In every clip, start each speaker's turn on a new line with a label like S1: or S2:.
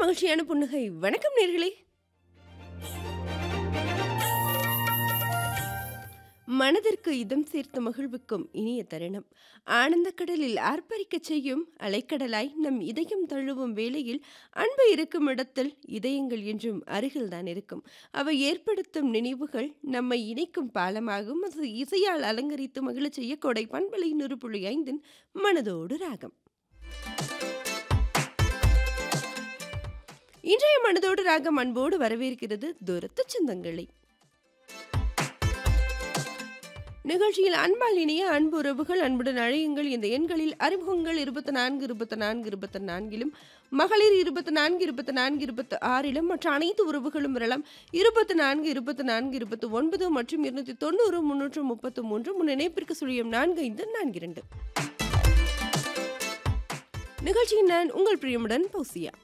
S1: மகிழ்ச்சியான புன்னகை வணக்கம் நேர்களே மனதிற்கு இதம் சேர்த்த மகிழ்வுக்கும் இனிய தருணம் ஆனந்த கடலில் ஆர்ப்பரிக்கச் செய்யும் அலைக்கடலாய் நம் இதயம் தழுவும் வேளையில் அன்பு இருக்கும் இடத்தில் இதயங்கள் என்றும் அருகில்தான் இருக்கும் அவை ஏற்படுத்தும் நினைவுகள் நம்மை இணைக்கும் பாலமாகும் அது இசையால் அலங்கரித்து மகிழச் செய்ய கொடை பண்பலை நூறு புள்ளி ஐந்தின் மனதோடு ராகம் இன்றைய மனதோடு ராகம் அன்போடு வரவேற்கிறது தூரத்து சொந்தங்களை நிகழ்ச்சியில் அன்பால் இணைய அன்பு உறவுகள் அன்புடன் அழையுங்கள் இந்த எண்களில் அறிமுகங்கள் இருபத்தி நான்கு இருபத்தி நான்கு இருபத்தி நான்கிலும் மகளிர் இருபத்தி நான்கு இருபத்தி நான்கு இருபத்தி ஆறிலும் மற்ற அனைத்து உறவுகளும் வரலாம் இருபத்தி நான்கு இருபத்தி நான்கு இருபத்தி ஒன்பது மற்றும் இருநூத்தி தொண்ணூறு முன்னூற்று முப்பத்து மூன்று முன் இணைப்பிற்கு சுழியம் நான்கு ஐந்து நான்கு இரண்டு நிகழ்ச்சியின் நான் உங்கள் பிரியமுடன் பௌசியா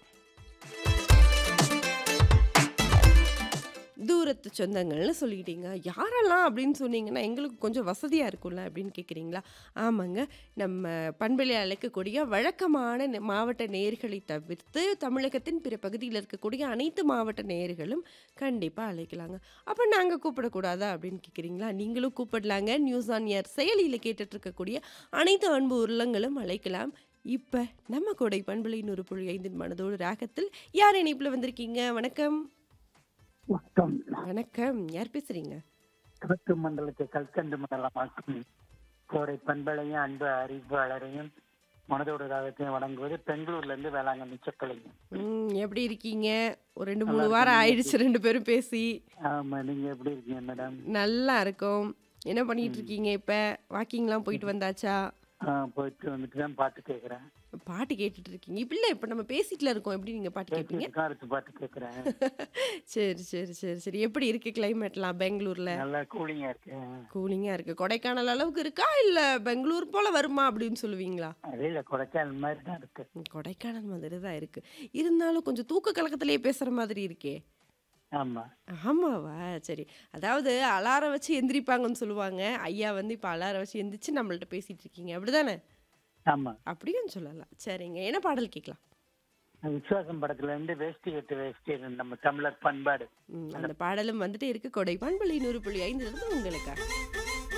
S1: தூரத்து சொந்தங்கள்னு சொல்லிட்டீங்க யாரெல்லாம் அப்படின்னு சொன்னீங்கன்னா எங்களுக்கு கொஞ்சம் வசதியாக இருக்கும்ல அப்படின்னு கேட்குறீங்களா ஆமாங்க நம்ம பண்பலை அழைக்கக்கூடிய வழக்கமான நெ- மாவட்ட நேயர்களை தவிர்த்து தமிழகத்தின் பிற பகுதியில் இருக்கக்கூடிய அனைத்து மாவட்ட நேயர்களும் கண்டிப்பாக அழைக்கலாங்க அப்போ நாங்கள் கூப்பிடக்கூடாதா அப்படின்னு கேட்குறீங்களா நீங்களும் கூப்பிடலாங்க நியூஸ் ஆன் ஏர் செயலியில் கேட்டுட்டு இருக்கக்கூடிய அனைத்து அன்பு உள்ளங்களும் அழைக்கலாம் இப்போ நம்ம கோடை பண்பலை நூறு புள்ளி ஐந்தின் மனதோடு ராகத்தில் யார் இணைப்பில் வந்திருக்கீங்க வணக்கம்
S2: வணக்கம்
S1: வணக்கம் யார் பேசுறீங்க
S2: கிழக்கு மண்டலத்தை கல்கண்டு மண்டலமாக்கும் கோடை பண்பலையும் அன்பு அறிவாளரையும் மனதோடு ராகத்தையும் வழங்குவது பெங்களூர்ல இருந்து வேளாங்கண்ணி சொக்கலைங்க
S1: ம் எப்படி இருக்கீங்க ஒரு ரெண்டு மூணு வாரம் ஆயிடுச்சு ரெண்டு பேரும் பேசி
S2: ஆமா நீங்க எப்படி இருக்கீங்க மேடம்
S1: நல்லா இருக்கோம் என்ன பண்ணிட்டு இருக்கீங்க இப்ப வாக்கிங்லாம் போயிட்டு வந்தாச்சா
S2: ஆ, போயிட்டு வந்துட்டு தான் பாட்டு கேட்கறேன்
S1: பாட்டு கேட்டுட்டு இருக்கீங்க இப்ப இல்ல இப்ப நம்ம பேசிட்டுல இருக்கோம் எப்படி நீங்க பாட்டு கேட்பீங்க
S2: பேசிட்டு அடுத்து பாட்டு கேட்கறேன்
S1: சரி சரி சரி சரி எப்படி இருக்கு கிளைமேட்லாம் பெங்களூர்ல
S2: நல்லா கூலிங்கா இருக்கு
S1: கூலிங்கா இருக்கு கொடைக்கானல் அளவுக்கு இருக்கா இல்ல பெங்களூர் போல வருமா அப்படின்னு சொல்லுவீங்களா
S2: அதே இல்ல கொடைக்கானல் மாதிரி தான் இருக்கு
S1: ம், கொடைக்கானல் மாதிரி தான் இருக்கு இருந்தாலும் கொஞ்சம் தூக்க கலக்கத்திலேயே பேசுற மாதிரி இருக்கே
S2: ஆமா
S1: ஆமாவா சரி அதாவது அலாரம் வச்சு எந்திரிப்பாங்கன்னு சொல்லுவாங்க ஐயா வந்து இப்போ அலாரம் வச்சு எந்திரிச்சு நம்மள்ட்ட பேசிட்டு இருக்கீங்க அப்படிதானே
S2: ஆமா
S1: அப்படியும் சொல்லலாம் சரிங்க என்ன பாடல் கேட்கலாம்
S2: விசுவாசம் படத்துல இருந்து வேஷ்டி கட்டு வேஷ்டி நம்ம தமிழர் பண்பாடு
S1: ம், அந்த பாடலும் வந்துட்டு இருக்கு கொடை பண்பலை நூறு புள்ளி ஐந்து இருந்து உங்களுக்காக